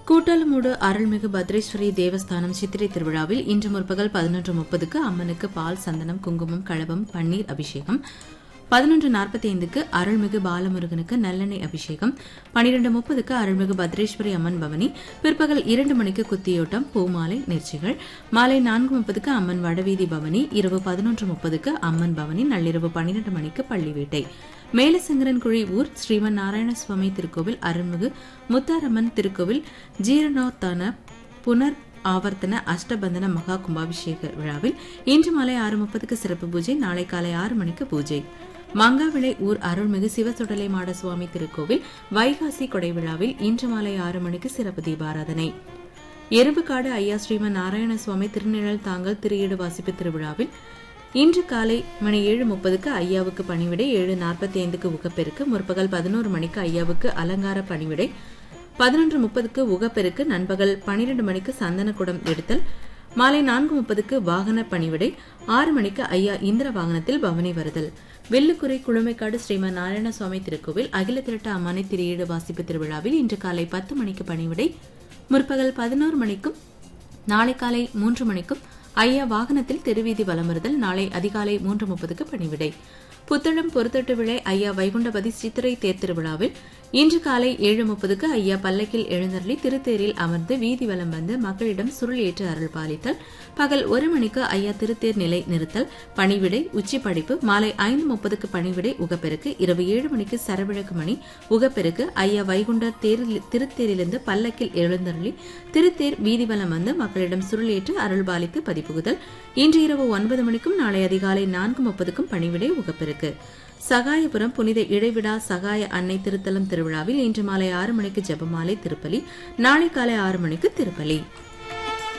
கூட்டாலமூடு அருள்மிகு பத்ரேஸ்வரி தேவஸ்தானம் சித்திரை திருவிழாவில் இன்று முற்பகல் பதினொன்று முப்பதுக்கு அம்மனுக்கு பால் சந்தனம் குங்குமம் களபம் பன்னீர் அபிஷேகம் பதினொன்று நாற்பத்தி ஐந்துக்கு அருள்மிகு பாலமுருகனுக்கு நல்லெண்ணெய் அபிஷேகம் பனிரெண்டு முப்பதுக்கு அருள்மிகு பத்ரேஸ்வரி அம்மன் பவனி பிற்பகல் இரண்டு மணிக்கு குத்தியோட்டம் பூமாலை நேர்ச்சிகள் மாலை நான்கு முப்பதுக்கு அம்மன் வடவீதி பவனி இரவு பதினொன்று முப்பதுக்கு அம்மன் பவனி நள்ளிரவு பன்னிரண்டு மணிக்கு பள்ளி வேட்டை மேலசங்கரன்குழி ஊர் ஸ்ரீமன் நாராயணசுவாமி திருக்கோவில் அருள்மிகு முத்தாரம்மன் திருக்கோவில் ஜீரணோத்தான புனர் ஆவர்த்தன அஷ்டபந்தன மகா கும்பாபிஷேக விழாவில் இன்று மாலை ஆறு முப்பதுக்கு சிறப்பு பூஜை நாளை காலை ஆறு மணிக்கு பூஜை மங்காவிளை ஊர் அருள்மிகு சிவசுடலை மாட சுவாமி திருக்கோவில் வைகாசி கொடை விழாவில் இன்று மாலை ஆறு மணிக்கு சிறப்பு தீபாராதனை எறும்புக்காடு ஐயா ஸ்ரீமன் நாராயண சுவாமி திருநிழல் தாங்கல் திரியேடு வாசிப்பு திருவிழாவில் இன்று காலை மணி ஏழு முப்பதுக்கு ஐயாவுக்கு பணிவிடை ஏழு நாற்பத்தி ஐந்துக்கு உகப்பெருக்கு முற்பகல் பதினோரு மணிக்கு ஐயாவுக்கு அலங்கார பணிவிடை பதினொன்று முப்பதுக்கு உகப்பெருக்கு நண்பகல் பனிரெண்டு மணிக்கு சந்தனக்குடம் எடுத்தல் மாலை நான்கு முப்பதுக்கு வாகன பணிவிடை ஆறு மணிக்கு ஐயா இந்திர வாகனத்தில் பவனி வருதல் வெள்ளுக்குறை குழுமைக்காடு ஸ்ரீமன் நாராயணசுவாமி திருக்கோவில் அகில திரட்ட அம்மனை திரியேடு வாசிப்பு திருவிழாவில் இன்று காலை பத்து மணிக்கு பணிவிடை முற்பகல் பதினோரு மணிக்கும் நாளை காலை மூன்று மணிக்கும் ஐயா வாகனத்தில் தெருவீதி வலம் வருதல் நாளை அதிகாலை மூன்று முப்பதுக்கு பணிவிடை புத்தளம் பொறுத்தட்டு விழை ஐயா வைகுண்டபதி சித்திரை தேர் திருவிழாவில் இன்று காலை ஏழு முப்பதுக்கு ஐயா பல்லக்கில் எழுந்தருளி திருத்தேரில் அமர்ந்து வீதி வலம் வந்து மக்களிடம் சுருள் ஏற்று அருள் பாலித்தல் பகல் ஒரு மணிக்கு ஐயா திருத்தேர் நிலை நிறுத்தல் பணிவிடை உச்சி படிப்பு மாலை ஐந்து முப்பதுக்கு பணிவிடை உகப்பெருக்கு இரவு ஏழு மணிக்கு சரவிளக்கு மணி உகப்பெருக்கு ஐயா வைகுண்ட தேரில் திருத்தேரிலிருந்து பல்லக்கில் எழுந்தருளி திருத்தேர் வீதி வலம் வந்து மக்களிடம் சுருள் ஏற்று அருள் பாலித்து பதிப்புகுதல் இன்று இரவு ஒன்பது மணிக்கும் நாளை அதிகாலை நான்கு முப்பதுக்கும் பணிவிடை உகப்பெருக்கு சகாயபுரம் புனித இடைவிடா சகாய அன்னை திருத்தலம் திருவிழாவில் இன்று மாலை ஆறு மணிக்கு ஜெபமாலை திருப்பலி நாளை காலை ஆறு மணிக்கு திருப்பலி